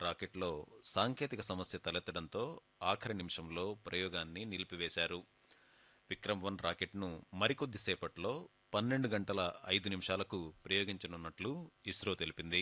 రాకెట్లో సాంకేతిక సమస్య తలెత్తడంతో ఆఖరి నిమిషంలో ప్రయోగాన్ని నిలిపివేశారు విక్రమ్ వన్ రాకెట్ను మరికొద్దిసేపట్లో పన్నెండు గంటల ఐదు నిమిషాలకు ప్రయోగించనున్నట్లు ఇస్రో తెలిపింది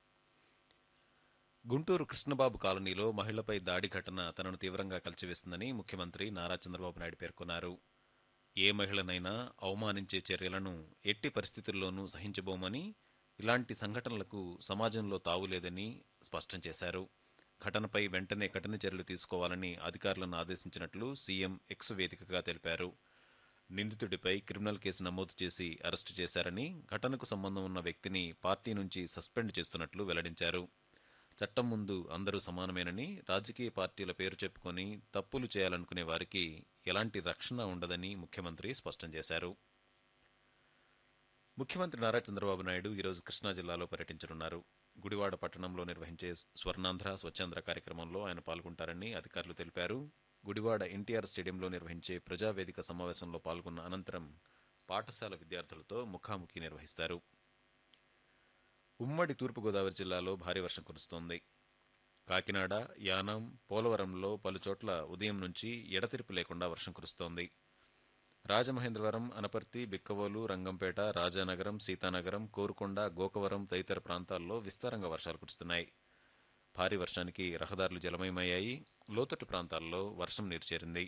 గుంటూరు కృష్ణబాబు కాలనీలో మహిళపై దాడి ఘటన తనను తీవ్రంగా కలిచివేస్తుందని ముఖ్యమంత్రి నారా చంద్రబాబు నాయుడు పేర్కొన్నారు ఏ మహిళనైనా అవమానించే చర్యలను ఎట్టి పరిస్థితుల్లోనూ సహించబోమని ఇలాంటి సంఘటనలకు సమాజంలో తావులేదని స్పష్టం చేశారు ఘటనపై వెంటనే కఠిన చర్యలు తీసుకోవాలని అధికారులను ఆదేశించినట్లు సీఎం ఎక్స్ వేదికగా తెలిపారు నిందితుడిపై క్రిమినల్ కేసు నమోదు చేసి అరెస్టు చేశారని ఘటనకు సంబంధం ఉన్న వ్యక్తిని పార్టీ నుంచి సస్పెండ్ చేస్తున్నట్లు వెల్లడించారు చట్టం ముందు అందరూ సమానమేనని రాజకీయ పార్టీల పేరు చెప్పుకొని తప్పులు చేయాలనుకునే వారికి ఎలాంటి రక్షణ ఉండదని ముఖ్యమంత్రి స్పష్టం చేశారు ముఖ్యమంత్రి నారా చంద్రబాబు నాయుడు ఈరోజు కృష్ణా జిల్లాలో పర్యటించనున్నారు గుడివాడ పట్టణంలో నిర్వహించే స్వర్ణాంధ్ర స్వచ్ఛాంధ్ర కార్యక్రమంలో ఆయన పాల్గొంటారని అధికారులు తెలిపారు గుడివాడ ఎన్టీఆర్ స్టేడియంలో నిర్వహించే ప్రజావేదిక సమావేశంలో పాల్గొన్న అనంతరం పాఠశాల విద్యార్థులతో ముఖాముఖి నిర్వహిస్తారు ఉమ్మడి తూర్పుగోదావరి జిల్లాలో భారీ వర్షం కురుస్తోంది కాకినాడ యానాం పోలవరంలో పలుచోట్ల ఉదయం నుంచి ఎడతెరిపి లేకుండా వర్షం కురుస్తోంది రాజమహేంద్రవరం అనపర్తి బిక్కవోలు రంగంపేట రాజానగరం సీతానగరం కోరుకొండ గోకవరం తదితర ప్రాంతాల్లో విస్తారంగా వర్షాలు కురుస్తున్నాయి భారీ వర్షానికి రహదారులు జలమయమయ్యాయి లోతట్టు ప్రాంతాల్లో వర్షం నీరు చేరింది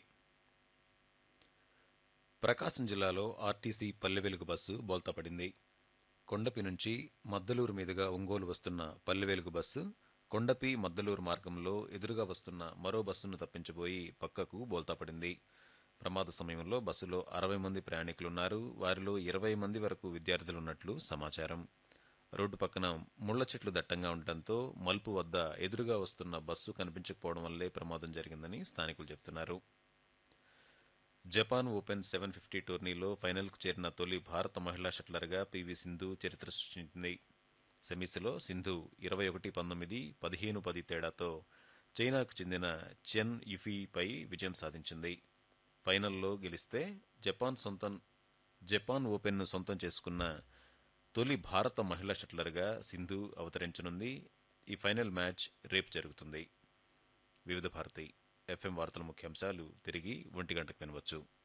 ప్రకాశం జిల్లాలో ఆర్టీసీ పల్లె వెలుగు బస్సు బోల్తాపడింది కొండపి నుంచి మద్దలూరు మీదుగా ఒంగోలు వస్తున్న పల్లె వెలుగు బస్సు కొండపి మద్దలూరు మార్గంలో ఎదురుగా వస్తున్న మరో బస్సును తప్పించబోయి పక్కకు బోల్తాపడింది ప్రమాద సమయంలో బస్సులో అరవై మంది ప్రయాణికులున్నారు వారిలో ఇరవై మంది వరకు విద్యార్థులున్నట్లు సమాచారం రోడ్డు పక్కన ముళ్ల చెట్లు దట్టంగా ఉండటంతో మలుపు వద్ద ఎదురుగా వస్తున్న బస్సు కనిపించకపోవడం వల్లే ప్రమాదం జరిగిందని స్థానికులు చెబుతున్నారు జపాన్ ఓపెన్ సెవెన్ ఫిఫ్టీ టోర్నీలో ఫైనల్కు చేరిన తొలి భారత మహిళా షట్లర్గా పివి సింధు చరిత్ర సృష్టించింది సెమీస్లో సింధు ఇరవై ఒకటి పంతొమ్మిది పదిహేను పది తేడాతో చైనాకు చెందిన చెన్ యుఫీపై విజయం సాధించింది ఫైనల్లో గెలిస్తే జపాన్ సొంతం జపాన్ ఓపెన్ను సొంతం చేసుకున్న తొలి భారత మహిళా షట్లర్గా సింధు అవతరించనుంది ఈ ఫైనల్ మ్యాచ్ రేపు జరుగుతుంది వివిధ భారతి ఎఫ్ఎం వార్తల ముఖ్యాంశాలు తిరిగి ఒంటి గంటకు వినవచ్చు